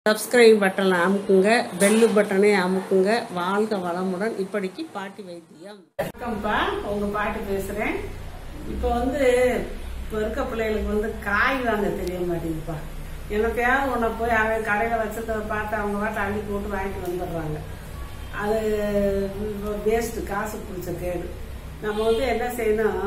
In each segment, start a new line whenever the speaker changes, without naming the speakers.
subscribe பட்டனை அமுக்குங்க bell பட்டனை அமுக்குங்க வாழ்க வளமுடன் இப்படிக்கு பாட்டி வைத்தியம் வணக்கம்ப்பா உங்க பாட்டி பேசுறேன் இப்போ வந்து இப்போ இருக்க பிள்ளைகளுக்கு வந்து காய் வாங்க தெரிய மாட்டேங்குதுப்பா எனக்கையாவது ஒன்றை போய் அவன் கடையில் வச்சதை பார்த்து அவங்க பாட்டு அள்ளி போட்டு வாங்கிட்டு வந்துடுறாங்க அது வேஸ்ட்டு காசு பிடிச்ச கேடு நம்ம வந்து என்ன செய்யணும்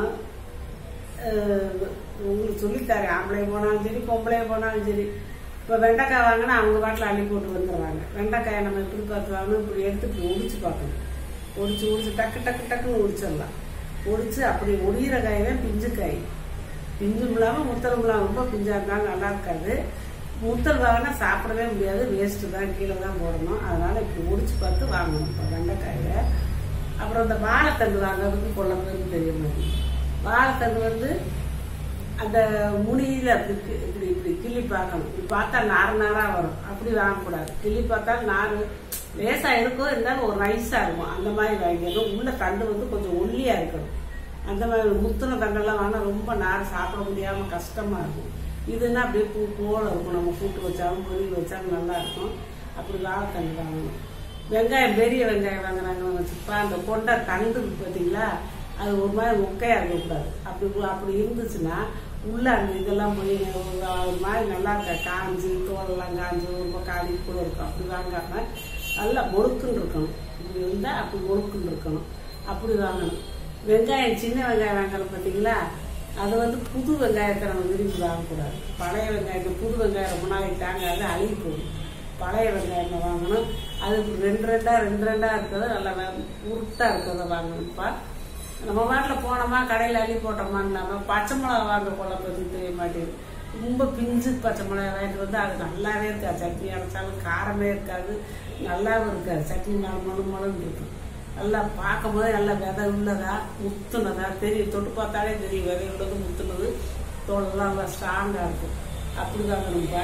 அஹ் உங்களுக்கு சொல்லித்தரேன் ஆம்பளை போனாலும் சரி பொம்பளை போனாலும் சரி இப்போ வெண்டைக்காய் வாங்கினா அவங்க பாட்டில் அள்ளி போட்டு வந்துடுறாங்க வெண்டைக்காயை நம்ம எப்படி பார்த்து வாங்கணும் இப்படி எடுத்து இப்படி ஒடிச்சு பார்க்கணும் ஒடிச்சு ஒடிச்சு டக்கு டக்கு டக்குன்னு ஒடிச்சிடலாம் ஒடிச்சு அப்படி ஒடிகிற காய் தான் பிஞ்சு காய் பிஞ்சும் இல்லாமல் முத்தலும் இல்லாமல் ரொம்ப பிஞ்சா இருந்தாலும் நல்லா இருக்காது முத்தல் வாங்கினா சாப்பிடவே முடியாது வேஸ்ட்டு தான் கீழே தான் போடணும் அதனால இப்படி ஒடிச்சு பார்த்து வாங்கணும் இப்போ வெண்டைக்காயை அப்புறம் இந்த வாழைத்தண்டு வாங்குறதுக்கு கொள்ள பேருக்கு தெரிய மாட்டேங்குது வாழைத்தண்டு வந்து அந்த முனியில அப்படி கி- இப்படி இப்படி கிள்ளி பார்க்கணும் இப்படி பார்த்தா நார் நாரா வரும் அப்படி வாங்கக்கூடாது கிள்ளி பார்த்தா நார் லேசா இருக்கும் இருந்தாலும் ஒரு நைஸா இருக்கும் அந்த மாதிரி வாங்கிக்கணும் உள்ள தண்டு வந்து கொஞ்சம் ஒல்லியா இருக்கணும் அந்த மாதிரி முத்துன தண்டெல்லாம் வாங்கினா ரொம்ப நார் சாப்பிட முடியாம கஷ்டமா இருக்கும் இதுன்னா அப்படியே பூ போல இருக்கும் நம்ம கூட்டு வச்சாலும் பொரியல் வச்சாலும் நல்லா இருக்கும் அப்படி வாழைத்தண்டு வாங்கணும் வெங்காயம் பெரிய வெங்காயம் வாங்குறாங்கன்னு வச்சுப்பா அந்த கொண்டை தண்டு இருக்கு பார்த்தீங்களா அது ஒரு மாதிரி மொக்கையா இருக்கக்கூடாது அப்படி அப்படி இருந்துச்சுன்னா உள்ள அந்த இதெல்லாம் போய் ஒரு ஒரு மாதிரி நல்லா இருக்க காஞ்சி தோலெல்லாம் காஞ்சி ரொம்ப காலி கூட இருக்கும் அப்படி வாங்காம நல்லா முழுக்குன்னு இருக்கணும் இப்படி இருந்தால் அப்படி முழுக்குன்னு இருக்கணும் அப்படி வாங்கணும் வெங்காயம் சின்ன வெங்காயம் வாங்குறோம் பார்த்தீங்களா அது வந்து புது வெங்காயத்தை நம்ம விரும்பி வாங்கக்கூடாது பழைய வெங்காயத்தை புது வெங்காயம் ரொம்ப நாளைக்கு தாங்காது அழுகி போகும் பழைய வெங்காயம் வாங்கணும் அது ரெண்டு ரெண்டா ரெண்டு ரெண்டா இருக்கிறத நல்லா வே- உருட்டா இருக்கிறத வாங்கணும்ப்பா நம்ம வீட்டில் போனோமா கடையில் அள்ளி போட்டோமா இல்லாமல் பச்சை மிளகா வாங்க கொள்ள பற்றி தெரிய மாட்டேங்குது ரொம்ப பிஞ்சு பச்சை மிளகா வாங்கிட்டு வந்து அது நல்லாவே இருக்காது சட்னி அரைச்சாலும் காரமே இருக்காது நல்லாவும் இருக்காது சட்னி நாலு மணி மணன்னு இருக்கும் நல்லா பார்க்கும் போது நல்லா விதை உள்ளதா முத்துனதா தெரியும் தொட்டு பார்த்தாலே தெரியும் விதை உள்ளது முத்துனது தோலெல்லாம் நல்லா ஸ்ட்ராங்காக இருக்கும் அப்படி வாங்கணும்ப்பா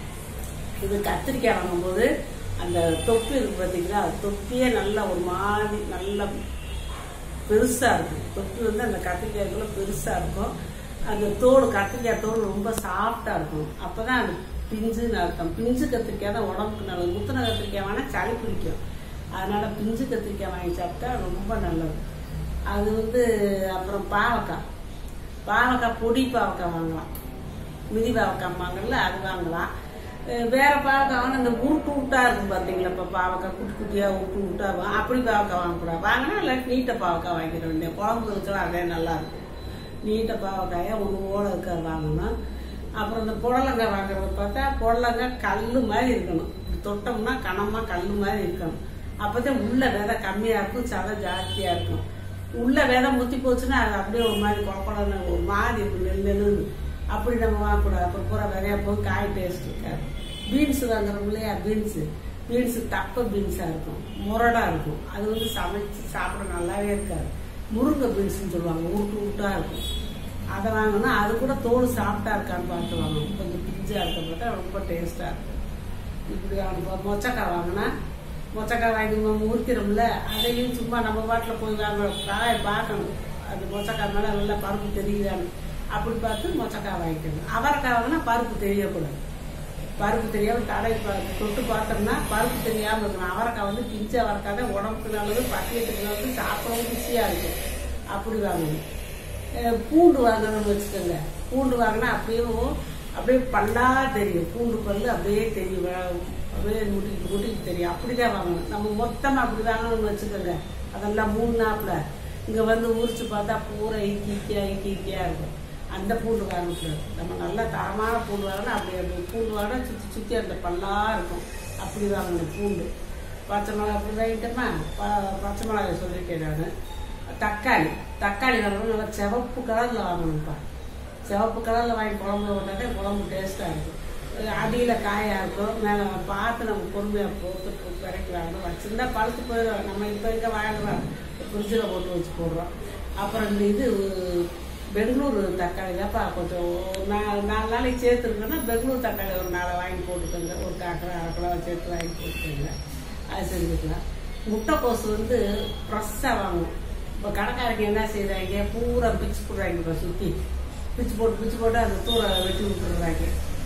இது கத்திரிக்காய் வாங்கும்போது அந்த தொப்பி இருக்கு பார்த்தீங்களா தொப்பியே நல்லா ஒரு மாதிரி நல்லா பெருசா இருக்கும் தொப்பி வந்து அந்த கத்திரிக்காய்க்குள்ள பெருசா இருக்கும் அந்த தோல் கத்திரிக்காய் தோல் ரொம்ப சாஃப்டா இருக்கும் அப்பதான் அது பிஞ்சுன்னு அர்த்தம் பிஞ்சு கத்திரிக்காய் தான் உடம்புக்கு நல்லது முத்தின கத்திரிக்காய் வேணா சளி பிடிக்கும் அதனால பிஞ்சு கத்திரிக்காய் வாங்கி சாப்பிட்டா ரொம்ப நல்லது அது வந்து அப்புறம் பாவக்காய் பாவக்காய் பொடி பாவக்காய் வாங்கலாம் மிதி பாவக்காய் வாங்கல அது வாங்கலாம் அஹ் வேற பாவக்காய் வாங்க இந்த உருட்டு உருட்டா இருக்கும் பாத்தீங்களா இப்ப பாவக்காய் குட்டி குட்டியா உருட்டு உருட்டா வா- அப்படி பாவக்காய் வாங்கக்கூடாது வாங்கினா இல்லாட்டி நீட்ட பாவக்காய் வாங்கிட வேண்டிய குழம்பு வச்சுலாம் அதே நல்லா இருக்கும் நீட்ட பாவக்காயை ஒன்று ஓட இருக்க வாங்கணும் அப்புறம் இந்த புடலங்காய் வாங்குறது பார்த்தா புடலங்காய் கல் மாதிரி இருக்கணும் இப்படி தொட்டோம்னா கனமா கல் மாதிரி இருக்கணும் அப்பதான் உள்ள விதை கம்மியா இருக்கும் சதை ஜாஸ்தியா இருக்கும் உள்ள விதை முத்தி போச்சுன்னா அது அப்படியே ஒரு மாதிரி குழப்பம் ஒரு மாதிரி இருக்கும் நெல் நெல்லுன்னு அப்படி நம்ம வாங்கக்கூடாது அப்புறம் பூரா விதையா போய் காய் டேஸ்ட் இருக்காது பீன்ஸ் வாங்குறோம் இல்லையா பீன்ஸ் பீன்ஸ் தப்ப பீன்ஸா இருக்கும் முரடா இருக்கும் அது வந்து சமைச்சு சாப்பிட நல்லாவே இருக்காது முருங்கை பீன்ஸ்னு சொல்லுவாங்க உருட்டு உருட்டா இருக்கும் அதை வாங்கினா அது கூட தோல் சாப்பிட்டா இருக்கான்னு பார்த்து வாங்கணும் கொஞ்சம் பிஞ்சா இருக்க பார்த்தா ரொம்ப டேஸ்டா இருக்கும் இப்படி அவங்க மொச்சக்காய் வாங்கினா மொச்சக்காய் வாங்கி நம்ம உரிக்கிறோம்ல அதையும் சும்மா நம்ம பாட்டில் போய் வாங்க காய பார்க்கணும் அது மொச்சக்காய் மேலே நல்லா பருப்பு தெரியுதான்னு அப்படி பார்த்து மொச்சக்காய் வாங்கிக்கணும் அவரைக்காய் வாங்கினா பருப்பு தெரியக்கூடாது பருப்பு தெரியாம தடை ப- தொட்டு பார்த்தோம்னா பருப்பு தெரியாம இருக்கணும் அவரைக்காய் வந்து பிஞ்சு அவரைக்காய் தான் உடம்புக்கு நல்லது பட்டியத்துக்கு நல்லது சாப்பிடவும் ருசியா இருக்கும் அப்படி வாங்கணும் அஹ் பூண்டு வாங்கணும்னு வச்சுக்கோங்க பூண்டு வாங்கினா அப்படியே அப்படியே பல்லா தெரியும் பூண்டு பல்லு அப்படியே தெரியும் வ- அப்படியே முட்டிக்கிட்டு முட்டிக்கிட்டு தெரியும் அப்படிதான் வாங்கணும் நம்ம மொத்தமா அப்படி வாங்கணும்னு வச்சுக்கோங்க அதெல்லாம் மூணு நாப்புல இங்க வந்து உரிச்சு பார்த்தா பூரா இக்கி இக்கியா இக்கி இக்கியா இருக்கும் அந்த பூண்டு வாங்கக்கூடாது நம்ம நல்லா தரமான பூண்டு வாங்கினா அப்படி அப்படி பூண்டு வாங்கினா சுற்றி சுற்றி அந்த பல்லா இருக்கும் அப்படி வாங்கணும் பூண்டு பச்சை மிளகா அப்படி வாங்கிட்டோமா ப- பச்சை மிளகாய் சொல்லிட்டேன் நான் தக்காளி தக்காளி வாங்கணும் நல்லா சிவப்பு கலர்ல வாங்கணும்ப்பா சிவப்பு கலர்ல வாங்கி குழம்புல போட்டாலே குழம்பு டேஸ்டா இருக்கும் அடியில காயா இருக்கும் மேல பார்த்து நம்ம பொறுமையா போட்டு பிறக்கி வாங்கணும் வச்சிருந்தா பழுத்து போயிடும் நம்ம இப்ப இருக்க வாங்குறோம் ஃப்ரிட்ஜில் போட்டு வச்சு போடுறோம் அப்புறம் இந்த இது பெங்களூர் தக்காளி தான்ப்பா கொஞ்சம் ஒரு நாலு நாலு நாளைக்கு சேர்த்துருக்கோன்னா பெங்களூர் தக்காளி ஒரு நாளை வாங்கி போட்டுக்கோங்க ஒரு காக்கரை அரை கிலோ சேர்த்து வாங்கி போட்டுக்கோங்க அது செஞ்சுக்கலாம் முட்டைக்கோசு வந்து ஃப்ரெஷ்ஷாக வாங்கணும் இப்போ கடைக்காரங்க என்ன செய்றாங்க பூரா பிச்சு போடுறாங்க இப்போ சுற்றி பிச்சு போட்டு பிச்சு போட்டு அந்த தூரை வெட்டி விட்டுடுறாங்க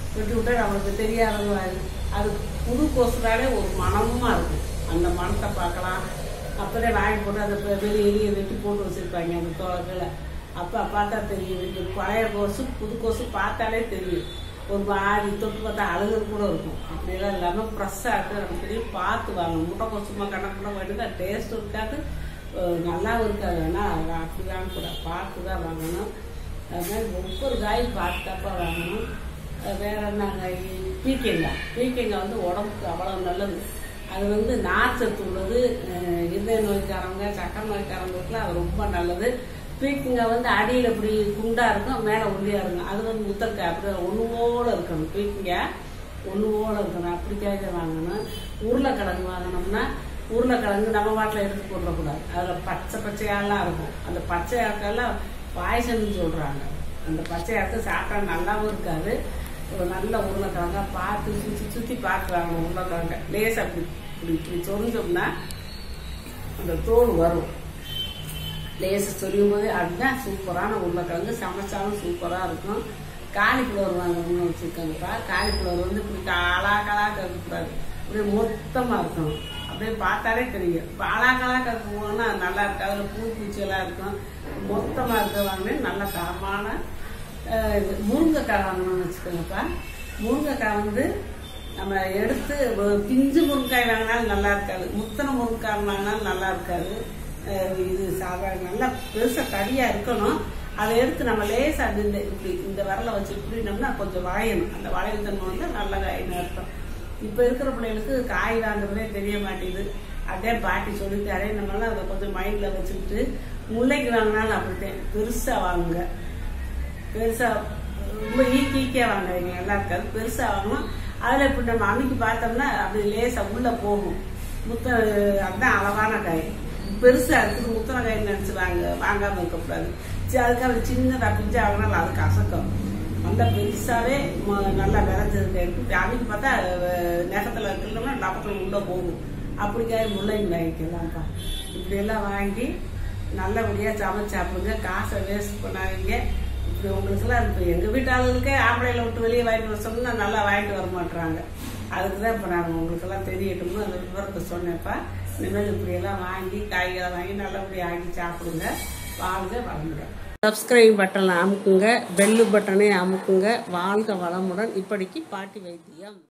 வெட்டி விட்டா நம்மளுக்கு தெரியாதவங்க அது புது கோசுனாலே ஒரு மனமாக இருக்கும் அந்த மனத்தை பார்க்கலாம் அப்போதே வாங்கி போட்டு அதை பெ- வெளியே எலியை வெட்டி போட்டு வச்சுருப்பாங்க அந்த தோளத்தில் அப்போ பார்த்தா தெரியும் இது பழைய கோசு புது கோசு பார்த்தாலே தெரியும் ஒரு மாதிரி தொட்டு பார்த்தா அழுகு கூட இருக்கும் அப்படியெல்லாம் இல்லாமல் ஃப்ரெஷ்ஷாக இருக்குது நமக்கு தெரியும் பார்த்து வாங்கணும் முட்டைக்கோசு சும்மா கணக்கு வேண்டியது டேஸ்ட்டும் இருக்காது அஹ் நல்லாவும் இருக்காது ஆனால் அப்படிதான் கூட பார்த்து தான் வாங்கணும் அது மாதிரி ஒவ்வொரு காயும் பார்த்து தப்பாக வாங்கணும் அஹ் வேற என்ன காய் பீக்கங்காய் பீக்கங்காய் வந்து உடம்புக்கு அவ்வளோ நல்லது அது வந்து நார்ச்சத்து உள்ளது அஹ் இதய நோய்க்காரங்க சக்கரை நோய்க்காரங்களுக்குலாம் அது ரொம்ப நல்லது பீக்கங்காய் வந்து அடியில் இப்படி குண்டா இருக்கும் மேலே ஒல்லியாக இருக்கும் அது வந்து முத்தக்காய் அப்படி ஒன்றுவோட இருக்கணும் பீக்கங்காய் ஒன்றுவோட இருக்கணும் அப்படிக்காக வாங்கணும் உருளைக்கிழங்கு வாங்கினோம்னா உருளைக்கிழங்கு நம்ம வாட்டில் எடுத்து போடக்கூடாது அதில் பச்சை பச்சையாலாம் இருக்கும் அந்த பச்சையாக்கெல்லாம் பாயசம்னு சொல்கிறாங்க அந்த பச்சையாக்கு சாப்பிட்டா நல்லாவும் இருக்காது ஒரு நல்ல உருளைக்கிழங்கா பார்த்து சுற்றி சுற்றி பார்த்து வாங்கணும் உருளைக்கிழங்க லேசாக அப்படி இப்படி இப்படி சொரிஞ்சோம்னா அந்த தோல் வரும் லேசு சொல்லும் போது அதுதான் சூப்பரான உருளைக்கிழங்கு சமைச்சாலும் சூப்பராக இருக்கும் காலிஃப்ளவர் வாங்கணும்னு வச்சுருக்காங்கப்பா காலிஃப்ளவர் வந்து இப்படி காலா காலா கறக்கக்கூடாது அப்படியே மொத்தமாக இருக்கணும் அப்படியே பார்த்தாலே தெரியும் இப்போ அலாக்கலா கறக்க போனா நல்லா இருக்காது அதில் பூ பூச்சியெல்லாம் இருக்கும் மொத்தமாக இருக்க வாங்கினேன் நல்ல தரமான அஹ், இது முருங்கைக்காய் வாங்கணும்னு வச்சுக்கோங்கப்பா முருங்கைக்காய் வந்து நம்ம எடுத்து ஒரு பிஞ்சு முருங்காய் வாங்கினாலும் நல்லா இருக்காது முத்தனை முருங்காய் வாங்கினாலும் நல்லா இருக்காது அஹ் இது சாதாரண நல்லா பெருசாக தடியாக இருக்கணும் அதை எடுத்து நம்ம லேசாக அப்படி இந்த இப்படி இந்த விரலை வச்சு இப்படினோம்னா கொஞ்சம் வளையணும் அந்த வளையல் தன்மை வந்து நல்ல காயின்னு அர்த்தம் இப்போ இருக்கிற பிள்ளைகளுக்கு காய் வாங்குறதே தெரிய மாட்டேங்குது அதே பாட்டி சொல்லித்தாரே நம்மளாம் அதை கொஞ்சம் மைண்டில் வச்சுக்கிட்டு முல்லைக்கு வாங்கினாலும் அப்படித்தான் பெருசாக வாங்குங்க பெருசா ரொம்ப ஈக்கி ஈக்கியா வாங்குறீங்க நல்லா இருக்காது பெருசா வாங்கணும் அதுல இப்ப நம்ம அமைக்கி பார்த்தோம்னா அப்படி லேசா உள்ள போகும் முத்த அதுதான் அளவான காய் பெருசா இருக்குது முத்தன காய் நினைச்சு வாங்க வாங்காம இருக்கக்கூடாது சரி அதுக்காக சின்னதா பிஞ்சா வாங்கினாலும் அது கசக்கும் நல்லா பெருசாவே ம- நல்லா விளைஞ்சிருக்கு இருக்கு அமைக்கி பார்த்தா அஹ், நெகத்துல இருக்கணும்னா டப்பத்தில் உள்ள போகும் அப்படி காய் முள்ளைங்க வாங்கிக்கலாம்ப்பா இப்படி எல்லாம் வாங்கி நல்லபடியா சமைச்சு சாப்பிடுங்க காசை வேஸ்ட் பண்ணாதீங்க இப்படி உங்களுக்குலாம் இப்போ எங்கள் வீட்டு ஆளுகளுக்கே ஆம்பளையில விட்டு வெளியே வாங்கிட்டு வர சொன்னா நல்லா வாங்கிட்டு வர மாட்றாங்க அதுக்கு தான் இப்போ நான் உங்களுக்கெல்லாம் தெரியட்டும்னு அந்த விவரத்தை சொன்னேன்ப்பா இனிமேல் இப்படியெல்லாம் வாங்கி காய்களை வாங்கி நல்லபடியாக ஆக்கி சாப்பிடுங்க வாழ்க வளமுங்க சப்ஸ்கிரைப் பட்டனை அமுக்குங்க பெல்லு பட்டனை அமுக்குங்க வாழ்க வளமுடன் இப்படிக்கு பாட்டி வைத்தியம்